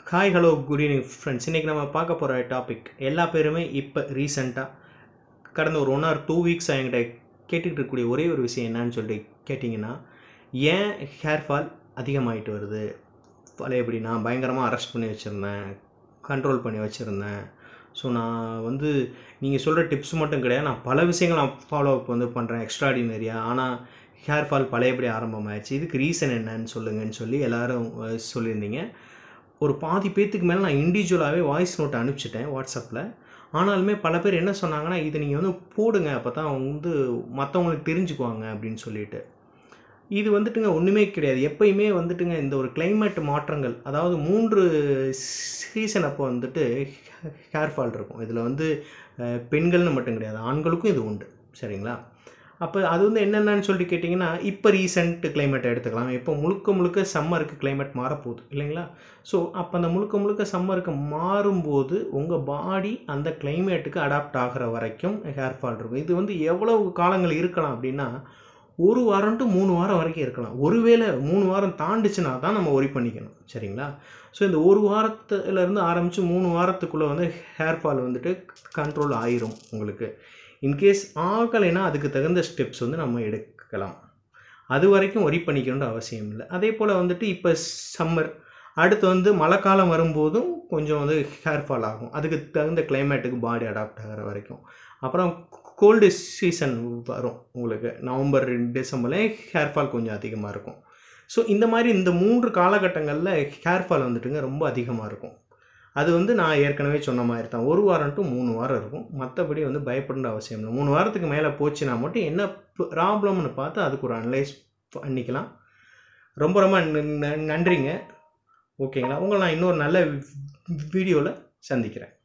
hi hello good evening friends இன்றைக்கி நம்ம பார்க்க போகிற டாபிக் எல்லா பேருமே இப்போ ரீசெண்டாக கடந்த ஒரு ஒன் ஆர் டூ வீக்ஸ் என்கிட்ட கேட்டுக்கிட்டு இருக்கக்கூடிய ஒரே ஒரு விஷயம் என்னன்னு சொல்லிட்டு கேட்டிங்கன்னா ஏன் ஹேர் ஃபால் அதிகமாகிட்டு வருது பழையபடி நான் பயங்கரமாக அரெஸ்ட் பண்ணி வச்சுருந்தேன் கண்ட்ரோல் பண்ணி வச்சுருந்தேன் ஸோ நான் வந்து நீங்கள் சொல்கிற டிப்ஸ் மட்டும் கிடையாது நான் பல விஷயங்கள் நான் ஃபாலோ அப் வந்து பண்ணுறேன் எக்ஸ்ட்ராடினரியாக ஆனால் ஹேர் ஃபால் பழையபடி ஆரம்பமாயிடுச்சு இதுக்கு ரீசன் என்னன்னு சொல்லுங்கன்னு சொல்லி எல்லோரும் அஹ், சொல்லியிருந்தீங்க ஒரு பாதி பேத்துக்கு மேலே நான் இண்டிவிஜுவலாகவே வாய்ஸ் நோட் அனுப்பிச்சிட்டேன் வாட்ஸ்அப்பில் ஆனாலுமே பல பேர் என்ன சொன்னாங்கன்னா இது நீங்கள் வந்து போடுங்க அப்போ தான் வந்து மற்றவங்களுக்கு தெரிஞ்சுக்குவாங்க அப்படின்னு சொல்லிட்டு இது வந்துட்டுங்க ஒன்றுமே கிடையாது எப்பயுமே வந்துட்டுங்க இந்த ஒரு climate மாற்றங்கள் அதாவது மூன்று சீசன் அப்போ வந்துட்டு ஹேர் ஃபால் இருக்கும் இதில் வந்து அஹ், பெண்கள்னு மட்டும் கிடையாது ஆண்களுக்கும் இது உண்டு சரிங்களா அப்போ அது வந்து என்னென்னு சொல்லிட்டு கேட்டிங்கன்னா இப்போ ரீசெண்ட் கிளைமேட்டை எடுத்துக்கலாம் இப்போ முழுக்க முழுக்க சம்மருக்கு climate மாறப்போகுது இல்லைங்களா ஸோ அப்போ அந்த முழுக்க முழுக்க சம்மருக்கு மாறும்போது உங்கள் பாடி அந்த கிளைமேட்டுக்கு அடாப்ட் ஆகிற வரைக்கும் ஹேர் ஃபால் இருக்கும் இது வந்து எவ்வளவு காலங்கள் இருக்கலாம் அப்படின்னா ஒரு வாரம் டு மூணு வாரம் வரைக்கும் இருக்கலாம் ஒருவேளை மூணு வாரம் தாண்டுச்சுன்னா தான் நம்ம ஒரி பண்ணிக்கணும் சரிங்களா ஸோ இந்த ஒரு வாரத்துலேருந்து ஆரம்பித்து மூணு வாரத்துக்குள்ளே வந்து ஹேர் ஃபால் வந்துட்டு கண்ட்ரோல் ஆயிரும் உங்களுக்கு இன்கேஸ் ஆகலைன்னா அதுக்கு தகுந்த ஸ்டெப்ஸ் வந்து நம்ம எடுக்கலாம் அது வரைக்கும் ஒரி பண்ணிக்கணுன்ற அவசியம் இல்லை அதே போல் வந்துட்டு இப்போ சம்மர் அடுத்து வந்து மழைக்காலம் வரும்போதும் கொஞ்சம் வந்து ஹேர் ஃபால் ஆகும் அதுக்கு தகுந்த கிளைமேட்டுக்கு பாடி அடாப்ட் ஆகிற வரைக்கும் அப்புறம் கோல்டு சீசன் வரும் உங்களுக்கு நவம்பர் டிசம்பர்லேயே ஹேர் ஃபால் கொஞ்சம் அதிகமாக இருக்கும் ஸோ இந்த மாதிரி இந்த மூன்று காலகட்டங்களில் ஹேர் ஃபால் வந்துட்டுங்க ரொம்ப அதிகமாக இருக்கும் அது வந்து நான் ஏற்கனவே சொன்ன மாதிரி தான் ஒரு வாரம் டு மூணு வாரம் இருக்கும் மற்றபடி வந்து பயப்படேண்ட அவசியம் இல்லை மூணு வாரத்துக்கு மேலே போச்சுன்னா மட்டும் என்ன ப்ராப்ளம்னு பார்த்து அதுக்கு ஒரு அனலைஸ் பண்ணிக்கலாம் ரொம்ப ரொம்ப ந- ந- நன்றிங்க ஓகேங்களா உங்களை நான் இன்னொரு நல்ல வீடியோவில் சந்திக்கிறேன்